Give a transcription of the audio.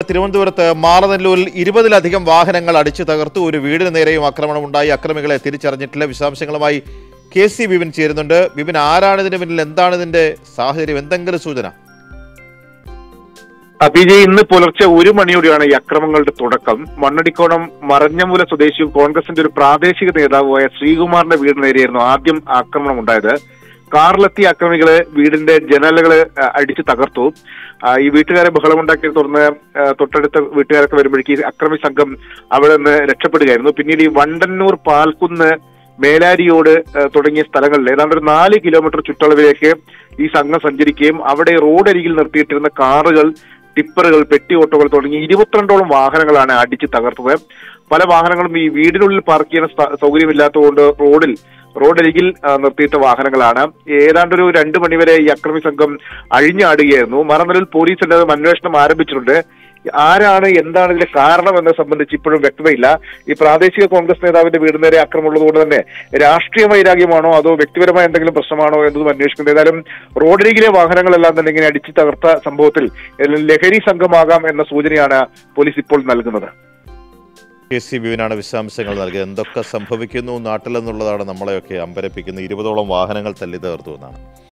തിരുവനന്തപുരത്ത് മാറനല്ലൂരിൽ ഇരുപതിലധികം വാഹനങ്ങൾ അടിച്ചു തകർത്തു ഒരു വീടിന് നേരെയും ആക്രമണമുണ്ടായി അക്രമികളെ തിരിച്ചറിഞ്ഞിട്ടില്ല വിശദാംശങ്ങളുമായി കെ സി ബിപിൻ ചേരുന്നുണ്ട് ബിപിൻ ആരാണ് ഇതിന് പിന്നിൽ എന്താണ് ഇതിന്റെ സാഹചര്യം എന്തെങ്കിലും സൂചന അഭിജയ് ഇന്ന് പുലർച്ചെ ഒരു മണിയോടെയാണ് ഈ അക്രമങ്ങളുടെ തുടക്കം മണ്ണടിക്കോണം മറഞ്ഞമൂല സ്വദേശിയും കോൺഗ്രസിന്റെ ഒരു പ്രാദേശിക നേതാവുമായ ശ്രീകുമാറിന്റെ വീടിന് നേരെയായിരുന്നു ആദ്യം ആക്രമണം ഉണ്ടായത് കാറിലെത്തിയ അക്രമികള് വീടിന്റെ ജനലുകള് ആ, അടിച്ച് തകർത്തു ആ, ഈ വീട്ടുകാരെ ബഹളമുണ്ടാക്കിയെ തുടർന്ന് ആ, തൊട്ടടുത്ത വീട്ടുകാരൊക്കെ വരുമ്പോഴേക്ക് ഈ അക്രമി സംഘം അവിടെ നിന്ന് രക്ഷപ്പെടുകയായിരുന്നു പിന്നീട് ഈ വണ്ടന്നൂർ പാൽക്കുന്ന് മേലാരിയോട് ആ, തുടങ്ങിയ സ്ഥലങ്ങളിൽ ഏതാണ്ട് ഒരു നാല് കിലോമീറ്റർ ചുറ്റളവിലേക്ക് ഈ സംഘം സഞ്ചരിക്കുകയും അവിടെ റോഡരികിൽ നിർത്തിയിട്ടിരുന്ന കാറുകൾ ടിപ്പറുകൾ പെട്ടി ഓട്ടോകൾ തുടങ്ങി ഇരുപത്തിരണ്ടോളം വാഹനങ്ങളാണ് അടിച്ച് തകർത്തത് പല വാഹനങ്ങളും ഈ വീടിനുള്ളിൽ പാർക്ക് ചെയ്യാൻ സ്ഥ- സൗകര്യമില്ലാത്തതുകൊണ്ട് റോഡിൽ റോഡരികിൽ ആ, നിർത്തിയിട്ട വാഹനങ്ങളാണ് ഏതാണ്ട് ഒരു രണ്ടു മണിവരെ ഈ അക്രമി സംഘം അഴിഞ്ഞാടുകയായിരുന്നു മറന്നലിൽ പോലീസ് അതിന്റെ അന്വേഷണം ആരംഭിച്ചിട്ടുണ്ട് ആരാണ് എന്താണ് ഇതിന്റെ കാരണം എന്നത് സംബന്ധിച്ച് ഇപ്പോഴും വ്യക്തതയില്ല ഈ പ്രാദേശിക കോൺഗ്രസ് നേതാവിന്റെ വീട് നേരെ ആക്രമണമുള്ളതുകൊണ്ട് തന്നെ രാഷ്ട്രീയ വൈരാഗ്യമാണോ അതോ വ്യക്തിപരമായ എന്തെങ്കിലും പ്രശ്നമാണോ എന്നതും അന്വേഷിക്കുന്നത് ഏതായാലും റോഡരികിലെ വാഹനങ്ങളെല്ലാം തന്നെ ഇങ്ങനെ അടിച്ചു തകർത്ത സംഭവത്തിൽ ലഹരി സംഘമാകാം എന്ന സൂചനയാണ് പോലീസ് ഇപ്പോൾ നൽകുന്നത് കെ സി ബിപിനാണ് വിശദാംശങ്ങൾ നൽകിയത് എന്തൊക്കെ സംഭവിക്കുന്നു നാട്ടിലെന്നുള്ളതാണ് നമ്മളെയൊക്കെ അമ്പരപ്പിക്കുന്നത് ഇരുപതോളം വാഹനങ്ങൾ തല്ലി തകർത്തു എന്നാണ്